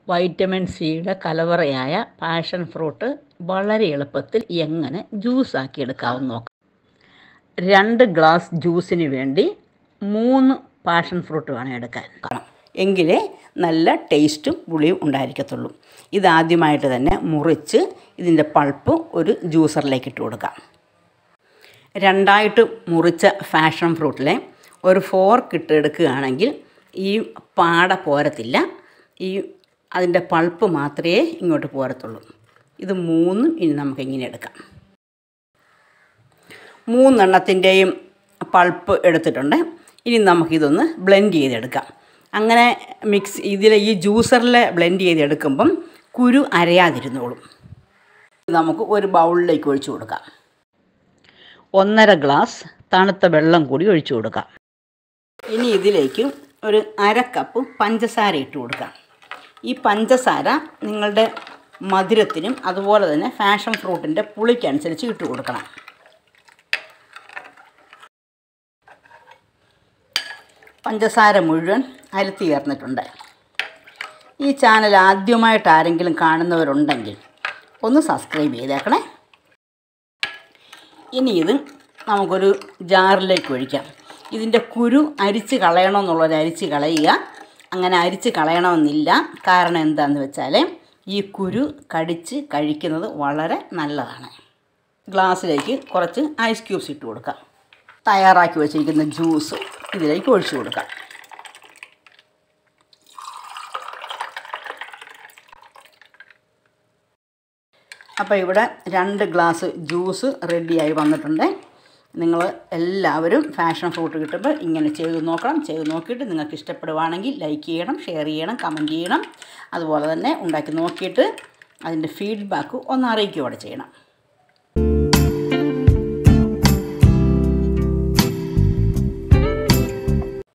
vitamin സിയുടെ കലവറയായ passion fruit വളരെ എളുപ്പത്തിൽ എങ്ങനെ ജ്യൂസാക്കി എടുക്കാമെന്ന് നോക്കാം രണ്ട് ഗ്ലാസ് ജ്യൂസിന് വേണ്ടി മൂന്ന് പാഷൻ ഫ്രൂട്ട് വേണം എടുക്കാൻ എങ്കിലേ നല്ല ടേസ്റ്റും പുളിയും ഉണ്ടായിരിക്കത്തുള്ളൂ ഇതാദ്യമായിട്ട് തന്നെ മുറിച്ച് ഇതിൻ്റെ പൾപ്പ് ഒരു ജ്യൂസറിലേക്ക് ഇട്ട് കൊടുക്കാം രണ്ടായിട്ട് മുറിച്ച ഫാഷൻ ഫ്രൂട്ടിലെ ഒരു ഫോർക്ക് ഇട്ട് എടുക്കുകയാണെങ്കിൽ ഈ പാട പോരത്തില്ല ഈ അതിൻ്റെ പൾപ്പ് മാത്രമേ ഇങ്ങോട്ട് പോരത്തുള്ളൂ ഇത് മൂന്നും ഇനി നമുക്ക് ഇങ്ങനെ എടുക്കാം മൂന്നെണ്ണത്തിൻ്റെയും പൾപ്പ് എടുത്തിട്ടുണ്ട് ഇനി നമുക്കിതൊന്ന് ബ്ലെൻഡ് ചെയ്തെടുക്കാം അങ്ങനെ മിക്സ് ഇതിൽ ഈ ജ്യൂസറിൽ ബ്ലെൻഡ് ചെയ്തെടുക്കുമ്പം കുരു അരയാതിരുന്നോളും നമുക്ക് ഒരു ബൗളിലേക്ക് ഒഴിച്ചു കൊടുക്കാം ഒന്നര ഗ്ലാസ് തണുത്ത വെള്ളം കൂടി ഒഴിച്ചു കൊടുക്കാം ഇനി ഇതിലേക്ക് ഒരു അര കപ്പ് പഞ്ചസാര ഇട്ട് കൊടുക്കാം ഈ പഞ്ചസാര നിങ്ങളുടെ മധുരത്തിനും അതുപോലെ തന്നെ ഫാഷൻ ഫ്രൂട്ടിൻ്റെ പുളിക്കനുസരിച്ച് ഇട്ട് കൊടുക്കണം പഞ്ചസാര മുഴുവൻ അരുത്തി ചേർന്നിട്ടുണ്ട് ഈ ചാനൽ ആദ്യമായിട്ട് ആരെങ്കിലും കാണുന്നവരുണ്ടെങ്കിൽ ഒന്ന് സബ്സ്ക്രൈബ് ചെയ്തേക്കണേ ഇനി ഇത് നമുക്കൊരു ജാറിലേക്ക് ഒഴിക്കാം ഇതിൻ്റെ കുരു അരിച്ച് കളയണമെന്നുള്ളത് അരിച്ച് കളയുക അങ്ങനെ അരിച്ച് കളയണമെന്നില്ല കാരണം എന്താണെന്ന് വെച്ചാൽ ഈ കുരു കടിച്ച് കഴിക്കുന്നത് വളരെ നല്ലതാണ് ഗ്ലാസ്സിലേക്ക് കുറച്ച് ഐസ് ക്യൂബ്സ് ഇട്ട് കൊടുക്കാം തയ്യാറാക്കി വെച്ചിരിക്കുന്ന ജ്യൂസ് ഇതിലേക്ക് ഒഴിച്ചു കൊടുക്കാം അപ്പോൾ ഇവിടെ രണ്ട് ഗ്ലാസ് ജ്യൂസ് റെഡിയായി വന്നിട്ടുണ്ട് നിങ്ങൾ എല്ലാവരും ഫാഷൻ ഫ്രൂട്ട് കിട്ടുമ്പോൾ ഇങ്ങനെ ചെയ്ത് നോക്കണം ചെയ്ത് നോക്കിയിട്ട് നിങ്ങൾക്ക് ഇഷ്ടപ്പെടുവാണെങ്കിൽ ലൈക്ക് ചെയ്യണം ഷെയർ ചെയ്യണം കമൻറ്റ് ചെയ്യണം അതുപോലെ തന്നെ ഉണ്ടാക്കി നോക്കിയിട്ട് അതിൻ്റെ ഫീഡ്ബാക്ക് ഒന്ന് അറിയിക്കുകയോടെ ചെയ്യണം